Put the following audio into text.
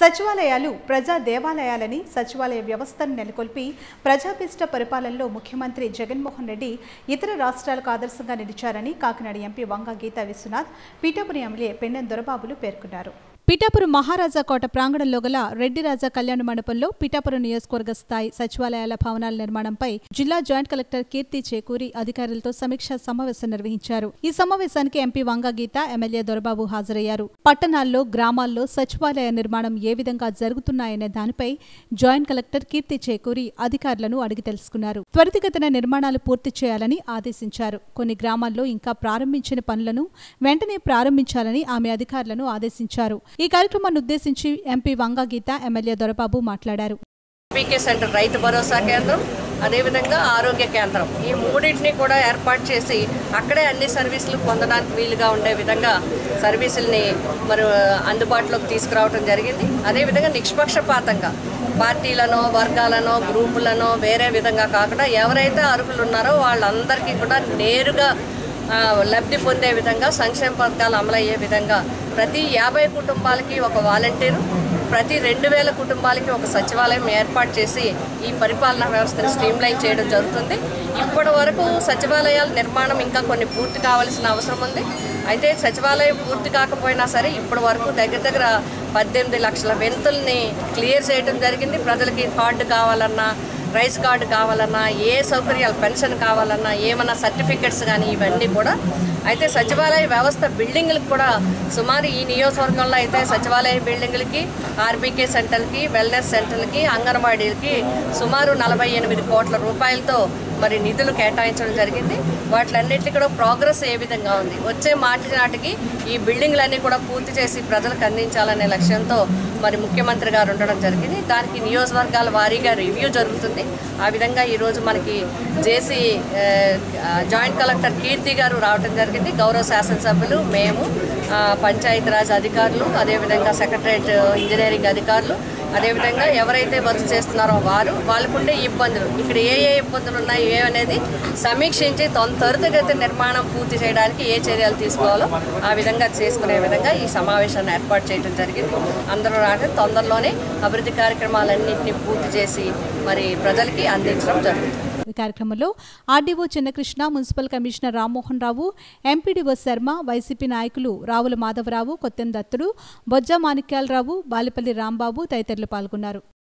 సచివాలయాలు ప్రజా దేవాలయాలని సచివాలయ వ్యవస్థను నెలకొల్పి ప్రజాభిష్ట పరిపాలనలో ముఖ్యమంత్రి జగన్మోహన్ రెడ్డి ఇతర రాష్ట్రాలకు ఆదర్శంగా నిలిచారని కాకినాడ ఎంపీ వంగ గీతా విశ్వనాథ్ పీఠాపురం ఎమ్మెల్యే పెన్నెం దొరబాబులు పేర్కొన్నారు పిఠాపురం మహారాజా కోట ప్రాంగణంలో గల రెడ్డి రాజా కళ్యాణ మండపంలో పిఠాపురం నియోజకవర్గ స్థాయి సచివాలయాల భవనాల నిర్మాణంపై జిల్లా జాయింట్ కలెక్టర్ కీర్తి చేకూరి అధికారులతో సమీక్షా సమావేశం నిర్వహించారు ఈ సమావేశానికి ఎంపీ వంగ గీత ఎమ్మెల్యే దొరబాబు హాజరయ్యారు పట్టణాల్లో గ్రామాల్లో సచివాలయ నిర్మాణం ఏ విధంగా జరుగుతున్నాయనే దానిపై జాయింట్ కలెక్టర్ కీర్తి చేకూరి అధికారులను అడిగి తెలుసుకున్నారు త్వరితగతిన నిర్మాణాలు పూర్తి చేయాలని ఆదేశించారు కొన్ని గ్రామాల్లో ఇంకా ప్రారంభించిన పనులను వెంటనే ప్రారంభించాలని ఆమె అధికారులను ఆదేశించారు ఈ కార్యక్రమాన్ని ఉద్దేశించి ఎంపీ వంగ గీత ఎమ్మెల్యే దొరబాబు మాట్లాడారు పీకే సెంటర్ రైతు భరోసా కేంద్రం అదేవిధంగా ఆరోగ్య కేంద్రం ఈ మూడింటిని కూడా ఏర్పాటు చేసి అక్కడే అన్ని సర్వీసులు పొందడానికి వీలుగా ఉండే విధంగా సర్వీసుల్ని మరి అందుబాటులోకి తీసుకురావడం జరిగింది అదేవిధంగా నిష్పక్షపాతంగా పార్టీలను వర్గాలను గ్రూపులను వేరే విధంగా కాకుండా ఎవరైతే అర్హులు ఉన్నారో వాళ్ళందరికీ కూడా నేరుగా ఆ, లబ్ధి పొందే విధంగా సంక్షేమ పథకాలు అమలయ్యే విధంగా ప్రతి యాభై కుటుంబాలకి ఒక వాలంటీరు ప్రతి రెండు వేల కుటుంబాలకి ఒక సచివాలయం ఏర్పాటు చేసి ఈ పరిపాలనా వ్యవస్థను స్ట్రీమ్లైన్ చేయడం జరుగుతుంది ఇప్పటి వరకు సచివాలయాల నిర్మాణం ఇంకా కొన్ని పూర్తి కావాల్సిన అవసరం ఉంది అయితే సచివాలయం పూర్తి కాకపోయినా సరే ఇప్పటి వరకు దగ్గర దగ్గర పద్దెనిమిది లక్షల వెంతుల్ని క్లియర్ చేయడం జరిగింది ప్రజలకి కార్డు కావాలన్నా రైస్ కార్డు కావాలన్నా ఏ సౌకర్యాలు పెన్షన్ కావాలన్నా ఏమన్నా సర్టిఫికెట్స్ కానీ ఇవన్నీ కూడా అయితే సచివాలయ వ్యవస్థ బిల్డింగ్లకు కూడా సుమారు ఈ నియోజకవర్గంలో అయితే సచివాలయ బిల్డింగ్లకి ఆర్బీకే సెంటర్కి వెల్నెస్ సెంటర్లకి అంగన్వాడీలకి సుమారు నలభై ఎనిమిది కోట్ల రూపాయలతో మరి నిధులు కేటాయించడం జరిగింది వాటిలన్నింటికి కూడా ప్రోగ్రెస్ ఏ విధంగా ఉంది వచ్చే మార్చి నాటికి ఈ బిల్డింగ్లన్నీ కూడా పూర్తి చేసి ప్రజలకు అందించాలనే లక్ష్యంతో మరి ముఖ్యమంత్రి గారు ఉండడం జరిగింది దానికి నియోజకవర్గాల వారీగా రివ్యూ జరుగుతుంది ఆ విధంగా ఈరోజు మనకి జేసీ ఆ, జాయింట్ కలెక్టర్ కీర్తి గారు రావడం జరిగింది గౌరవ శాసనసభ్యులు మేము ఆ, పంచాయతీరాజ్ అధికారులు అదేవిధంగా సెక్రటరేట్ ఇంజనీరింగ్ అధికారులు అదేవిధంగా ఎవరైతే వర్క్ చేస్తున్నారో వారు వాళ్ళకుండే ఇబ్బందులు ఇక్కడ ఏ ఏ ఇబ్బందులు ఉన్నాయి ఏమనేది సమీక్షించి తొం త్వరితగతి నిర్మాణం పూర్తి చేయడానికి ఏ చర్యలు తీసుకోవాలో ఆ విధంగా చేసుకునే విధంగా ఈ సమావేశాన్ని ఏర్పాటు చేయడం జరిగింది అందరూ రాక తొందరలోనే అభివృద్ధి కార్యక్రమాలన్నింటినీ పూర్తి చేసి మరి ప్రజలకి అందించడం జరుగుతుంది ఈ కార్యక్రమంలో RDO Chinnakrishna municipal commissioner Rammohan Rao MPDO Sharma YCP నాయకులు రావుల మాధవరావు కొత్తెం దత్తుడు బొజ్జ మాణిక్యాలరావు బాలిపల్లి రాంబాబు తదితరులు పాల్గొన్నారు